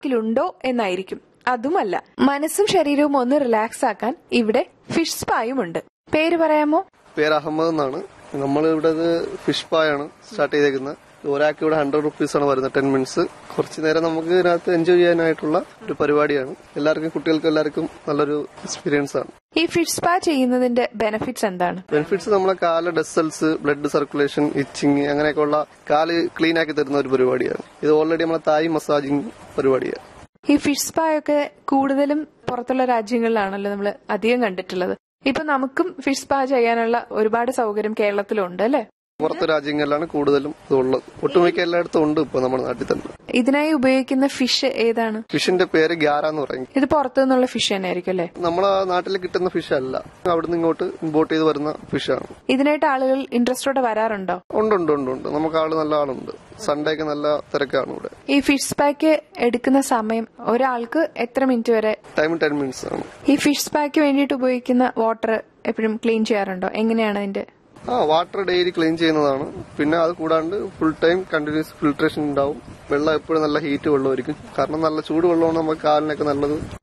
ിലുണ്ടോ എന്നായിരിക്കും അതുമല്ല മനസ്സും ശരീരവും ഒന്ന് റിലാക്സ് ആക്കാൻ ഇവിടെ ഫിഷ് സ്പായും ഉണ്ട് പേര് പറയാമോ പേര് അഹമ്മദ് എന്നാണ് നമ്മൾ ഇവിടെ ഫിഷ് പായാണ് സ്റ്റാർട്ട് ചെയ്തേക്കുന്നത് ഒരാൾക്ക് ഇവിടെ ഹൺഡ്രഡ് റുപ്പീസ് ആണ് വരുന്നത് ടെൻ മിനിറ്റ്സ് കുറച്ച് നേരം നമുക്ക് ഇതിനകത്ത് എൻജോയ് ചെയ്യാനായിട്ടുള്ള ഒരു പരിപാടിയാണ് എല്ലാവർക്കും കുട്ടികൾക്ക് എല്ലാവർക്കും നല്ലൊരു എക്സ്പീരിയൻസ് ആണ് ഈ ഫിഷ് സ്പാ ചെയ്യുന്നതിന്റെ ബെനിഫിറ്റ്സ് എന്താണ് ബെനിഫിറ്റ്സ് നമ്മളെ കാല് ഡെസൽസ് ബ്ലഡ് സർക്കുലേഷൻ ഇച്ചിങ് അങ്ങനെയൊക്കെയുള്ള കാല് ക്ലീൻ ആക്കി തരുന്ന ഒരു പരിപാടിയാണ് ഇത് ഓൾറെഡി നമ്മളെ തായ് മസാജിങ് പരിപാടിയാണ് ഈ ഫിഷ് സ്പായൊക്കെ കൂടുതലും പുറത്തുള്ള രാജ്യങ്ങളിലാണല്ലോ നമ്മൾ അധികം കണ്ടിട്ടുള്ളത് ഇപ്പൊ നമുക്കും ഫിഷ് സ്പാ ചെയ്യാനുള്ള ഒരുപാട് സൗകര്യം കേരളത്തിലുണ്ട് അല്ലെ പുറത്തെ രാജ്യങ്ങളിലാണ് കൂടുതലും ഇതുള്ളത് ഒട്ടുമിക്ക എല്ലായിടത്തും ഉണ്ട് ഇപ്പൊ നമ്മുടെ നാട്ടിൽ തന്നെ ഇതിനായി ഉപയോഗിക്കുന്ന ഫിഷ് ഏതാണ് ഫിഷിന്റെ പേര് ഗ്യാര എന്ന് പറയും ഇത് പുറത്തു നിന്നുള്ള ഫിഷ് തന്നെ ആയിരിക്കും അല്ലെ നമ്മളെ നാട്ടിൽ കിട്ടുന്ന ഫിഷ് അല്ല അവിടുന്ന് ഇങ്ങോട്ട് ഇമ്പോർട്ട് ചെയ്ത് വരുന്ന ഫിഷാണ് ഇതിനായിട്ട് ആളുകൾ ഇൻട്രസ്റ്റോടെ വരാറുണ്ടോ ഉണ്ട് ഉണ്ട് ഉണ്ട് ഉണ്ട് നമുക്ക് ആള് നല്ല ആളുണ്ട് സൺഡേ ഒക്കെ നല്ല തിരക്കാണ് ഇവിടെ ഈ ഫിഷ് സ്പാക്ക് എടുക്കുന്ന സമയം ഒരാൾക്ക് എത്ര മിനിറ്റ് വരെ ടൈം ടെൻ മിനിറ്റ്സ് ആണ് ഈ ഫിഷ് സ്പാക്ക് വേണ്ടിയിട്ട് ഉപയോഗിക്കുന്ന വാട്ടർ എപ്പോഴും ക്ലീൻ ചെയ്യാറുണ്ടോ എങ്ങനെയാണ് അതിന്റെ ആ വാട്ടർ ഡെയിലി ക്ലീൻ ചെയ്യുന്നതാണ് പിന്നെ അത് കൂടാണ്ട് ഫുൾ ടൈം കണ്ടിന്യൂസ് ഫിൽട്രേഷൻ ഉണ്ടാവും വെള്ളം എപ്പോഴും നല്ല ഹീറ്റ് വെള്ളമായിരിക്കും കാരണം നല്ല ചൂട് വെള്ളമാണ് നമുക്ക് കാലിനൊക്കെ നല്ലത്